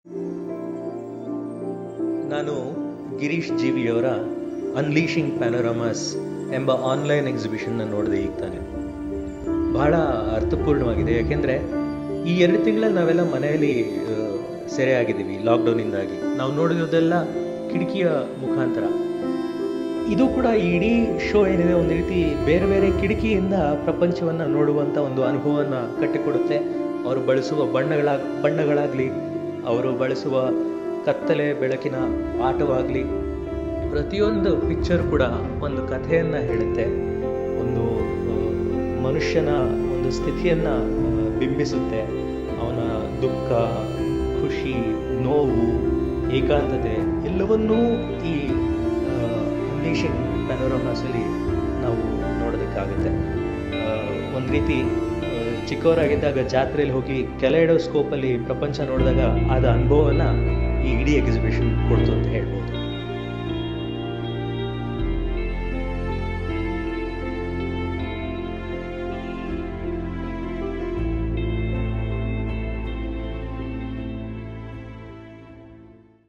ನಾನು ಗಿರೀಶ್ ಜೀವಿಯವರ ಅನ್ಲೀಶಿಂಗ್ ಪ್ಯಾನೋರಾಮಾಸ್ ಎಂಬ ಆನ್ಲೈನ್ ಎಕ್ಸಿಬಿಷನ್ನ ನೋಡಿದೆ ಈಗ ತಾನೆ ಬಹಳ ಅರ್ಥಪೂರ್ಣವಾಗಿದೆ ಯಾಕೆಂದರೆ ಈ ಎರಡು ತಿಂಗಳಲ್ಲಿ ನಾವೆಲ್ಲ ಮನೆಯಲ್ಲಿ ಆ, ಸೆರೆ ಆಗಿದ್ದೀವಿ ಲಾಕ್ಡೌನಿಂದಾಗಿ ನಾವು ನೋಡಿರೋದೆಲ್ಲ ಕಿಟಕಿಯ ಮುಖಾಂತರ ಇದು ಕೂಡ ಈ ಇಡೀ ಶೋ ಏನಿದೆ ಒಂದು ರೀತಿ ಬೇರೆ ಬೇರೆ ಕಿಟಕಿಯಿಂದ ಪ್ರಪಂಚವನ್ನು ನೋಡುವಂಥ ಒಂದು ಅನುಭವವನ್ನು ಕಟ್ಟಿಕೊಡುತ್ತೆ ಅವರು ಬಳಸುವ ಬಣ್ಣಗಳ ಬಣ್ಣಗಳಾಗಲಿ ಅವರು ಬಳಸುವ ಕತ್ತಲೆ ಬೆಳಕಿನ ಆಟವಾಗಲಿ ಪ್ರತಿಯೊಂದು ಪಿಕ್ಚರ್ ಕೂಡ ಒಂದು ಕಥೆಯನ್ನು ಹೇಳುತ್ತೆ ಒಂದು ಆ, ಮನುಷ್ಯನ ಒಂದು ಸ್ಥಿತಿಯನ್ನು ಬಿಂಬಿಸುತ್ತೆ ಅವನ ದುಃಖ ಖುಷಿ ನೋವು ಏಕಾಂತತೆ ಎಲ್ಲವನ್ನೂ ಈ ಅನ್ಲೀಶಿಂಗ್ ಪ್ಯಾನೋರಮಾಸಲ್ಲಿ ನಾವು ನೋಡೋದಕ್ಕಾಗುತ್ತೆ ಒಂದು ರೀತಿ ಆ, ಚಿಕ್ಕವರಾಗಿದ್ದಾಗ ಜಾತ್ರೆಯಲ್ಲಿ ಹೋಗಿ ಕೆಲೆಡೋಸ್ಕೋಪಲ್ಲಿ ಪ್ರಪಂಚ ನೋಡಿದಾಗ ಆದ ಅನುಭವವನ್ನು ಈ ಇಡೀ ಎಕ್ಸಿಬಿಷನ್ ಕೊಡ್ತು ಅಂತ ಹೇಳ್ಬೋದು